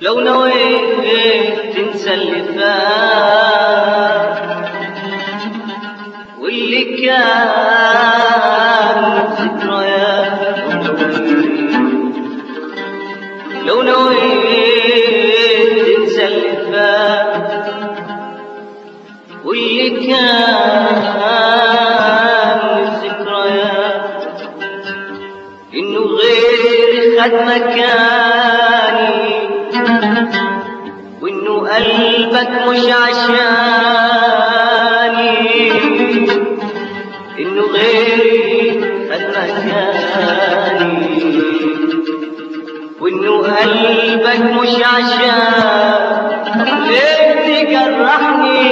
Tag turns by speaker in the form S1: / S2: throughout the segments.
S1: لو نويت تنسى اللي فات واللي كان ذكريات لو نويت تنسى اللي فات واللي كان ذكريات انه غير خد مكاني وانه قلبك مش عشاني انه غيري خد مكاني وانه قلبك مش عشان ليه تجرحني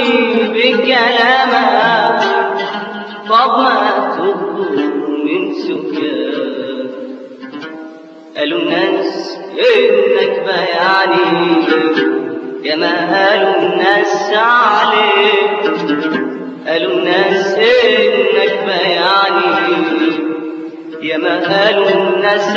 S1: بكلامك طب ما تخرج من سكات قالوا الناس انك بيعني يا ما قالوا الناس عليك قالوا الناس انك بيعني يا ما قالوا الناس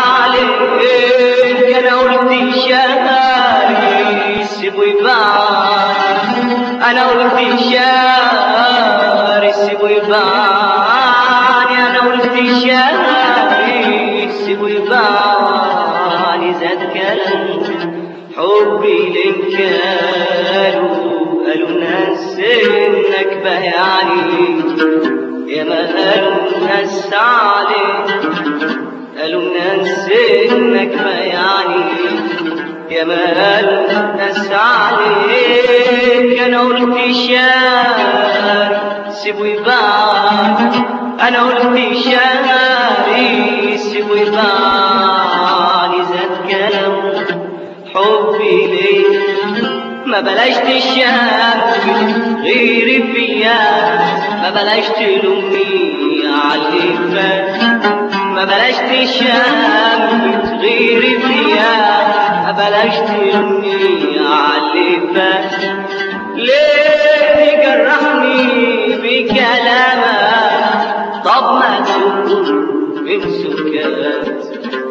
S1: عليك انا قلت شاري سيبوا يبان انا قلت شاري سيبوا يبان انا قلت شاري سيبوا يبان زاد كلام حبي لك قالوا قالوا الناس انك بيعني يا ما قالوا الناس عليك قالوا الناس انك بيعني يا ما قالوا الناس عليك انا قلت شاري سيبوا يبان انا قلت شاري سيبوا يبان زاد كلام حبي ليك ما بلاش تشاكي غيري فيا ما بلاش تلومني على فات ما بلاش تشاكي غيري فيا ما بلاش تلومني على فات ليه تجرحني بكلامك طب ما تقول من سكات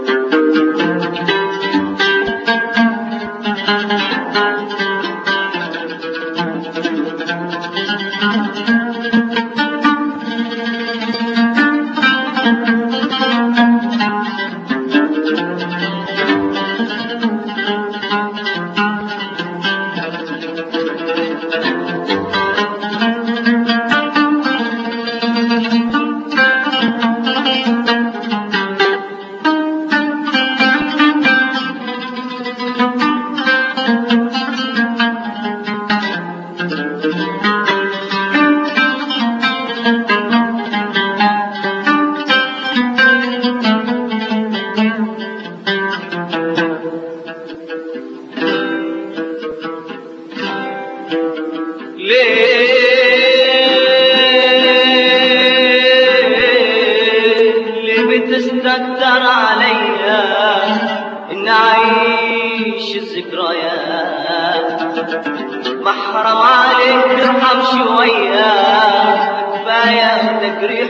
S1: ليه ليه بتستكتر عليا ان اعيش الذكريات محرم عليك ترحم شوية كفاية تجريح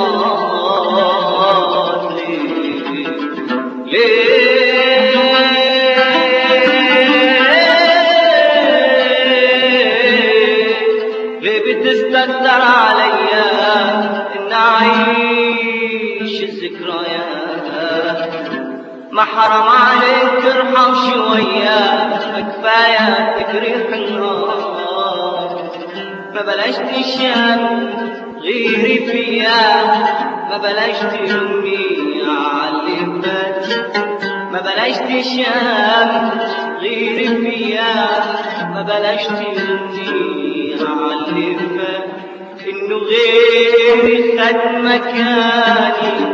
S1: النار ليه ليه ليه بتستكتر عليا ان اعيش الذكريات ما حرام عليك ترحم شوية كفاية تجريح النار ما بلاش تشام غيري فيا ما بلاش تلومي على فات ما بلاش تشام غيري فيا ما بلاش تلومي على فات انه غيري خد مكاني